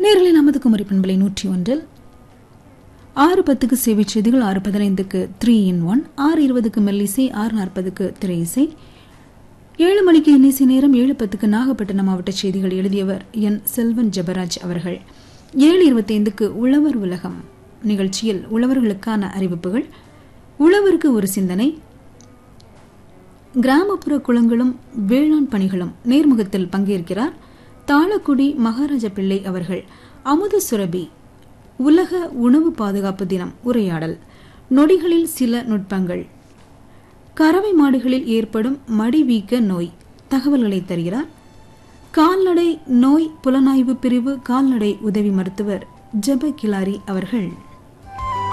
நேரில் நமது குமரி பண்பலை நூற்றி ஒன்றில் ஆறு பத்துக்கு சேவை செய்திகள் ஆறு பதினைந்துக்கு த்ரீ இன் ஒன் ஆறு இருபதுக்கு மெல்லிசை ஆறு நாற்பதுக்கு திரை இசை ஏழு மணிக்கு இன்னிசை நேரம் ஏழு பத்துக்கு நாகப்பட்டினம் மாவட்ட செய்திகள் எழுதியவர் என் செல்வன் ஜெபராஜ் அவர்கள் ஏழு இருபத்தைந்துக்கு உழவர் உலகம் நிகழ்ச்சியில் உழவர்களுக்கான அறிவிப்புகள் உழவருக்கு ஒரு சிந்தனை கிராமப்புற குளங்களும் வேளாண் பணிகளும் நேர்முகத்தில் பங்கேற்கிறார் தாளக்குடி மகாராஜ பிள்ளை அவர்கள் அமுத சுரபி உலக உணவு பாதுகாப்பு தினம் உரையாடல் நொடிகளில் சில நுட்பங்கள் கறவை மாடுகளில் ஏற்படும் மடிவீக்க நோய் தகவல்களை தருகிறார் கால்நடை நோய் புலனாய்வு பிரிவு கால்நடை உதவி மருத்துவர் ஜெப கிலாரி அவர்கள்